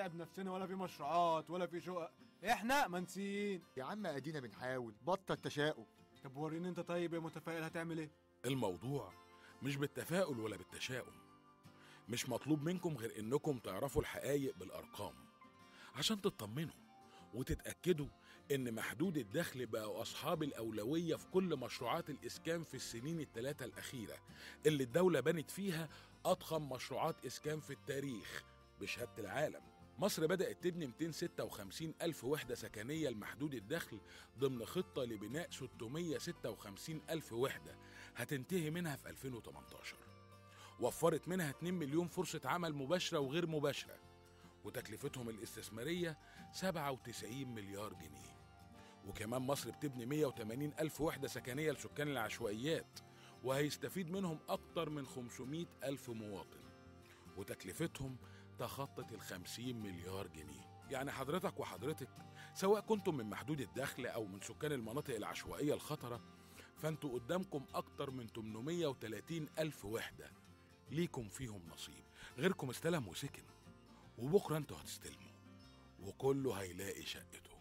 نتعب نفسنا ولا في مشروعات ولا في شقق احنا منسيين يا عم ادينا بنحاول بطل تشاؤم طب وريني انت طيب يا متفائل هتعمل ايه الموضوع مش بالتفاؤل ولا بالتشاؤم مش مطلوب منكم غير انكم تعرفوا الحقائق بالارقام عشان تطمنوا وتتاكدوا ان محدود الدخل بقوا اصحاب الاولويه في كل مشروعات الاسكان في السنين الثلاثه الاخيره اللي الدوله بنت فيها اضخم مشروعات اسكان في التاريخ بشهاده العالم مصر بدأت تبني 256 ألف وحدة سكنية لمحدود الدخل ضمن خطة لبناء 656 ألف وحدة هتنتهي منها في 2018 وفرت منها 2 مليون فرصة عمل مباشرة وغير مباشرة وتكلفتهم الاستثمارية 97 مليار جنيه وكمان مصر بتبني 180 ألف وحدة سكنية لسكان العشوائيات وهيستفيد منهم أكتر من 500 ألف مواطن وتكلفتهم تخطت ال 50 مليار جنيه يعني حضرتك وحضرتك سواء كنتم من محدود الدخل أو من سكان المناطق العشوائية الخطرة فانتوا قدامكم أكتر من 830 ألف وحدة ليكم فيهم نصيب غيركم استلم وسكن وبكرة انتوا هتستلموا وكله هيلاقي شقته